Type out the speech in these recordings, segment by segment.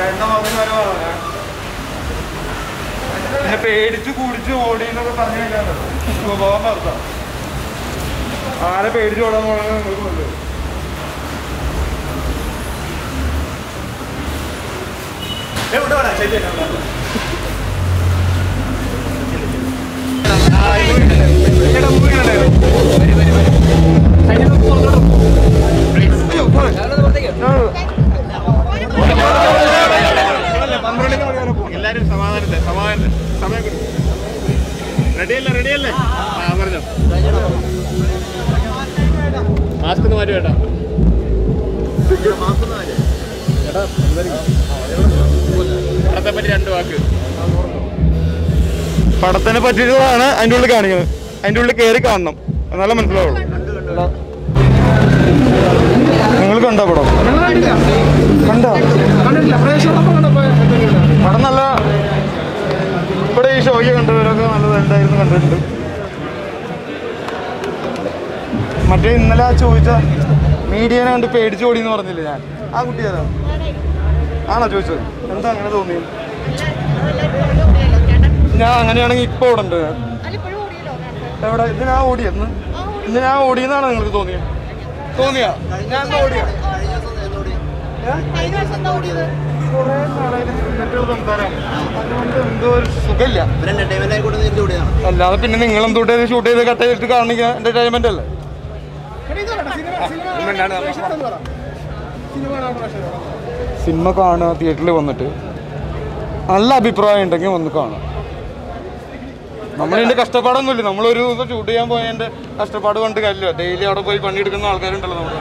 ചേട്ടൻ്റെ മുഖത്തിന് വരെ പറയാം പിന്നെ പേടിച്ച് കുടിച്ച് ഓടി എന്നൊക്കെ പറഞ്ഞു കഴിഞ്ഞാൽ സ്വഭാവം നടത്താം ആരെ പേടിച്ച് ഓടാൻ പോകണമെന്ന് നിങ്ങൾക്ക് കൊണ്ടുവരും എല്ലാരും സമാധാനത്തെ സമാധാനത്തെ സമയം കൊടുക്കും റെഡിയല്ലേ റെഡിയല്ലേ ആ പറഞ്ഞോ മാസ്ക് ഒന്ന് മാറ്റി കേട്ടാ പടത്തെ പറ്റി രണ്ട് വാക്ക് പടത്തിനെ പറ്റിയിട്ടുള്ളതാണ് അതിൻ്റെ ഉള്ളിൽ കാണിക്കുന്നത് അതിൻ്റെ ഉള്ളിൽ കയറി കാണണം എന്നാലേ മനസ്സിലാവുള്ളൂ നിങ്ങൾ കണ്ടോ പടം കണ്ടോ പടം നല്ല ഇവിടെ ഈ ഷോയ്ക്ക് കണ്ടവരൊക്കെ നല്ലതുണ്ടായിരുന്നു കണ്ടിട്ടുണ്ട് മറ്റേ ഇന്നലെ ആ ചോദിച്ച മീഡിയനെ കണ്ട് പേടിച്ച് ഓടി എന്ന് പറഞ്ഞില്ലേ ഞാൻ ആ കുട്ടി ഏതാ ആണോ ചോദിച്ചത് എന്താ അങ്ങനെ തോന്നിയത് ഞാൻ അങ്ങനെയാണെങ്കിൽ ഇപ്പൊ ഇവിടെ ഉണ്ട് എവിടെ ഇത് ഞാൻ ഓടിയെന്ന് ഇന്ന് ഞാൻ ഓടിയെന്നാണ് നിങ്ങൾക്ക് തോന്നിയത് തോന്നിയാ ഞാൻ ഇന്ന് ഓടിയാ കുറേ നാളായിട്ട് ക്രിക്കറ്റുകൾ സംസാരം അതുകൊണ്ട് എന്തോ ഒരു സുഖമില്ല അല്ലാതെ പിന്നെ നിങ്ങൾ എന്തോട്ട് ഷൂട്ട് ചെയ്ത് കട്ട് ചെയ്തിട്ട് കാണിക്കുക എന്റർടൈൻമെന്റ് അല്ലേ സിനിമ കാണുക തിയേറ്ററിൽ വന്നിട്ട് നല്ല അഭിപ്രായം ഉണ്ടെങ്കിൽ വന്ന് കാണാം നമ്മളിതിന്റെ കഷ്ടപ്പാടൊന്നുമില്ല നമ്മളൊരു ദിവസം ഷൂട്ട് ചെയ്യാൻ പോയതിന്റെ കഷ്ടപ്പാട് കൊണ്ട് കാര്യമില്ല ഡെയിലി അവിടെ പോയി പണിയെടുക്കുന്ന ആൾക്കാരുണ്ടല്ലോ നമ്മുടെ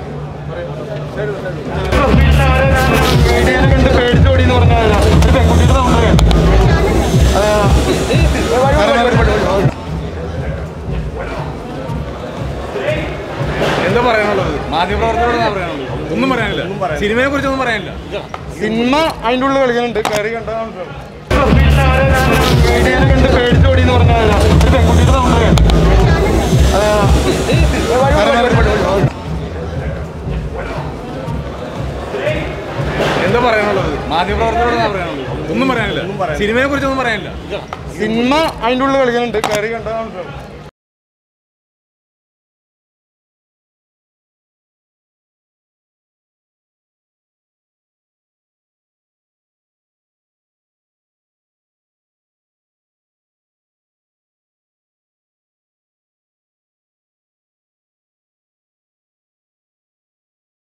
മീഡിയനെ കണ്ട് പേടിച്ചോടി എന്ന് പറഞ്ഞാൽ ഒരു പെൺകുട്ടിയുടെ നമ്മളെ എന്താ പറയാനുള്ളത് മാധ്യമപ്രവർത്തകരോട് എന്താ പറയാനുള്ളത് ഒന്നും പറയാനില്ല സിനിമയെ കുറിച്ചൊന്നും പറയാനില്ല സിനിമ അതിൻ്റെ ഉള്ളിൽ കളിക്കുന്നുണ്ട് കയറി കണ്ടാൽ മനസ്സിലാവും. മീഡിയനെ കണ്ട് പേടിച്ചോടി എന്ന് പറഞ്ഞാൽ ഒരു പെൺകുട്ടിയുടെ നമ്മളെ എന്താ പറയാനുള്ളത് മാധ്യമപ്രവർത്തകരോട് എന്താ പറയാനുള്ളത് ഒന്നും പറയാനില്ല സിനിമയെ കുറിച്ചൊന്നും പറയാനില്ല സിനിമ അതിൻ്റെ ഉള്ളിൽ കളിക്കുന്നുണ്ട് കയറി കണ്ടാൽ മനസ്സിലാവും.